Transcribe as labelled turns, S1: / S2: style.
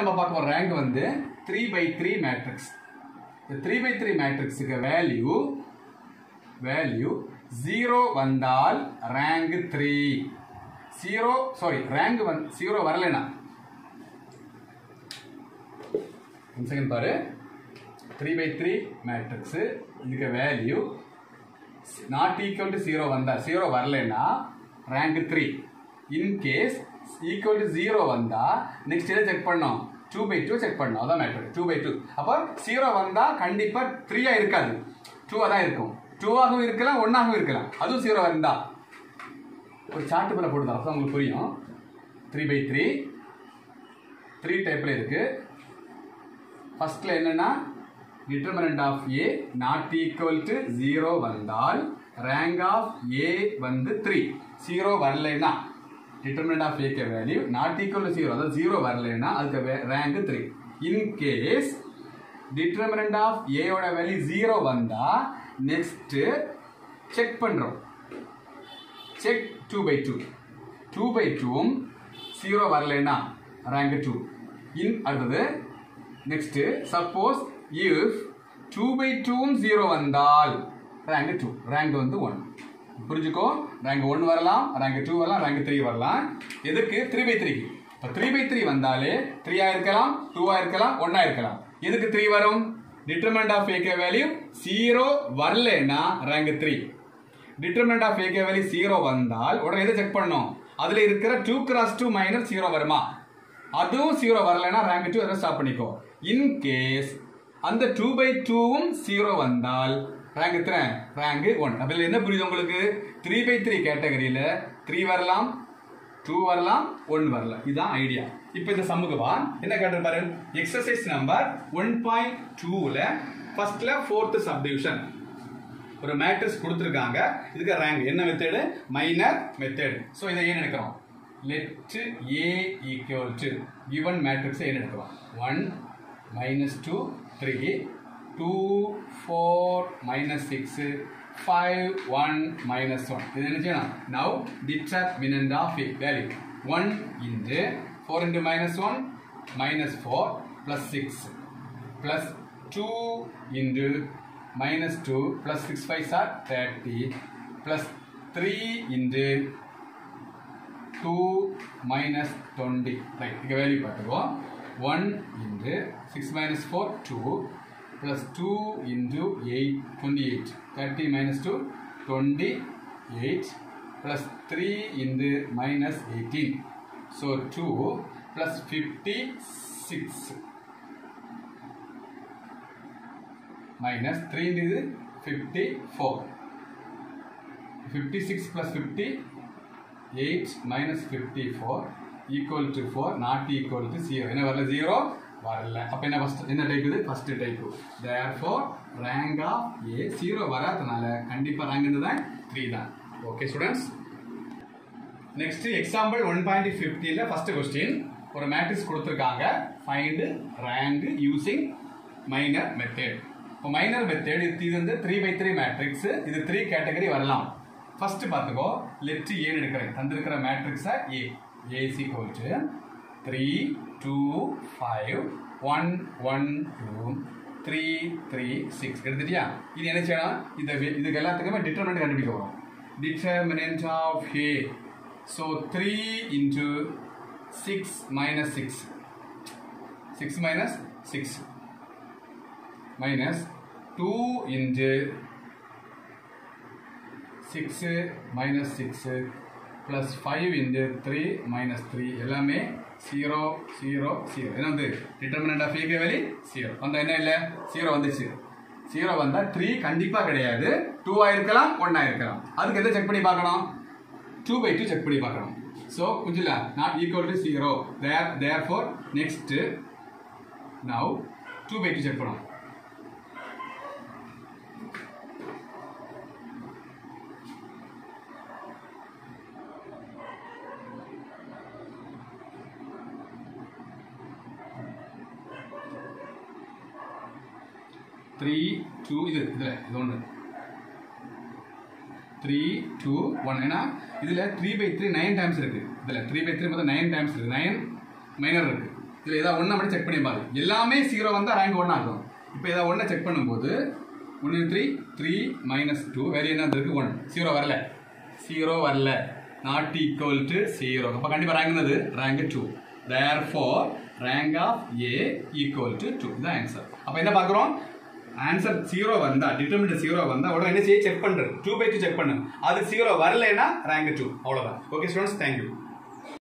S1: நம்ம பார்க்க போற ரேங்க் வந்து த்ரீ பை த்ரீ மேட்ரிக்ஸ் இந்த த்ரீ பை த்ரீ மேட்ரிக்ஸுக்கு வேல்யூ வேல்யூ ஜீரோ வந்தால் rank three zero sorry rank வந்து ஜீரோ வரலைனா ஒன் செகண்ட் பாரு த்ரீ பை த்ரீ மேட்ரிக்ஸு இதுக்கு value not equal to zero வந்தா ஜீரோ வரலைன்னா rank three in case equal to zero வந்தா next எதை செக் பண்ணோம் டூ பை டூ செக் பண்ணோம் அதான் மேட்ரு டூ பை டூ அப்போ ஜீரோ வந்தா கண்டிப்பா த்ரீயா இருக்காது டூவா தான் இருக்கும் டூவாகவும் இருக்கலாம் ஒன்னாகவும் இருக்கலாம் அதுவும் ஜீரோ வந்தா ஒரு சார்ட் மேல போட்டு தான் உங்களுக்கு புரியும் த்ரீ பை த்ரீ த்ரீ டைப்ல இருக்கு ஃபர்ஸ்ட்ல என்னன்னா determinant of A not equal to zero வந்தால் ரேங்க் ஆஃப் ஏ வந்து த்ரீ ஜீரோ வரலைன்னா டிட்டர்மினன்ட் ஆஃப் ஏக்கு value not equal to zero அதாவது ஜீரோ வரலைன்னா அதுக்கு rank three in case determinant of ஏயோட வேல்யூ ஜீரோ வந்தா நெக்ஸ்ட் செக் பண்றோம் check two by two two by டூவும் ஜீரோ வரலைன்னா ரேங்க் டூ இன் அடுத்தது next suppose if two by டூவும் ஜீரோ வந்தால் ரேங்க் டூ ரேங்க் வந்து ஒன் புரிஞ்சுக்கோ ரேங்க் ஒன் வரலாம் ரேங்க் டூ வரலாம் ரேங்க் த்ரீ வரலாம் எதுக்கு த்ரீ பை த்ரீ இப்போ த்ரீ பை த்ரீ வந்தாலே த்ரீயா இருக்கலாம் டூவா இருக்கலாம் ஒன்னா இருக்கலாம் எதுக்கு த்ரீ வரும் டிட்டர்மெண்ட் ஆஃப் ஏகே வேல்யூ ஜீரோ வரலன்னா ரேங்க் த்ரீ டிட்டர்மெண்ட் ஆஃப் ஏகே வேல்யூ ஜீரோ வந்தால் உடனே எதை செக் பண்ணணும் அதுல இருக்கிற two cross two minus zero வருமா அதுவும் ஜீரோ வரலைன்னா ரேங்க் டூ அதை ஸ்டாப் பண்ணிக்கோ இன் கேஸ் அந்த டூ பை டூவும் ஜீரோ வந்தால் ரேங்க் எத்தனை ரேங்க் ஒன் அதில் என்ன புரியுது உங்களுக்கு த்ரீ பை த்ரீ கேட்டகரியில் த்ரீ வரலாம் டூ வரலாம் ஒன் வரலாம் இதுதான் ஐடியா இப்போ இந்த சம்முக்கு வா என்ன கேட்டிருப்பாரு எக்ஸசைஸ் நம்பர் ஒன் பாயிண்ட் டூவில் ஃபர்ஸ்ட்ல ஃபோர்த்து சப்டிவிஷன் ஒரு மேட்ரிக்ஸ் கொடுத்துருக்காங்க இதுக்கு ரேங்க் என்ன மெத்தேடு மைனர் மெத்தேடு ஸோ இதை ஏன் எடுக்கிறோம் let A equal to given மேட்ரிக்ஸை ஏன் எடுக்கிறோம் one minus two three two four minus six five one minus one இது என்ன செய்யணும் now determinant of A value one into four into minus one minus four plus six plus 2 into minus 2 plus 6 5 are 30 plus 3 into 2 minus 20 right இங்க value பார்த்துக்கோ 1 into 6 minus 4 2 plus 2 into 8 28 30 minus 2 28 plus 3 into minus 18 so 2 plus 56 minus 3 into இது 54 56 plus 50 8 minus 54 equal to 4 not equal to 0 என்ன வரல 0 வரல அப்ப என்ன first என்ன type இது first type therefore rank of a 0 வராதனால கண்டிப்பா rank என்னதான் 3 தான் okay students next example one point ஃபிஃப்டியில் ஃபர்ஸ்ட் கொஸ்டின் ஒரு மேட்ரிக்ஸ் கொடுத்துருக்காங்க find rank using minor method இப்போ மைனர் மெத்தட் இது இது வந்து த்ரீ பை த்ரீ மேட்ரிக்ஸ் இது த்ரீ கேட்டகரி வரலாம் ஃபர்ஸ்ட் பார்த்துக்கோ லெட் ஏன்னு எடுக்கிறேன் தந்திருக்கிற மேட்ரிக்ஸை ஏ ஏசி கோல்ட்டு three two five one one two three three six எடுத்துட்டியா இது என்ன செய்யணும் இந்த வே- இதுக்கு எல்லாத்துக்குமே டிட்டர்மினன்ட் கண்டுபிடிக்க வரும் determinant of A so three into six minus six six minus six minus two into six minus six plus five into three minus three எல்லாமே ஜீரோ ஜீரோ ஜீரோ என்ன வந்து டிட்டர்மினன்ட் ஆஃப் ஏகே வேலி ஜீரோ வந்தா என்ன இல்லை zero வந்துச்சு zero வந்தால் three கண்டிப்பாக கிடையாது டூவாக இருக்கலாம் ஒன்னாக இருக்கலாம் அதுக்கு எதை செக் பண்ணி பார்க்கணும் டூ பை டூ செக் பண்ணி பார்க்கணும் ஸோ புரிஞ்சுல not equal to zero there therefore next now two by two check பண்ணணும் த்ரீ டூ இது இதில் இது ஒன்று த்ரீ டூ ஒன் ஏன்னா இதில் three by three nine times இருக்குது இதில் த்ரீ பை த்ரீ மொத்தம் நைன் டைம்ஸ் இருக்குது நைன் மைனர் இருக்குது இதில் ஏதாவது ஒன்றை மட்டும் செக் பண்ணி பாரு எல்லாமே ஜீரோ வந்தால் ரேங்க் ஒன் ஆகும் இப்போ ஏதாவது ஒன்றை செக் பண்ணும்போது ஒன்று த்ரீ த்ரீ மைனஸ் டூ வேறு என்ன இருக்கு ஒன் ஜீரோ வரல ஜீரோ வரல நாட் ஈக்குவல் டு ஜீரோ அப்போ கண்டிப்பாக ரேங்க் என்னது rank two therefore rank of A equal to two இதான் ஆன்சர் அப்போ என்ன பார்க்குறோம் ஆன்சர் ஜீரோ வந்தா டிட்டர்மினட் ஜீரோ வந்தா உடனே என்ன செய்ய செக் பண்ணுறது டூ பை டூ செக் பண்ணு அது ஜீரோ வரலைன்னா ரேங்க் டூ அவ்வளோதான் ஓகே ஸ்டூடெண்ட்ஸ் தேங்க்யூ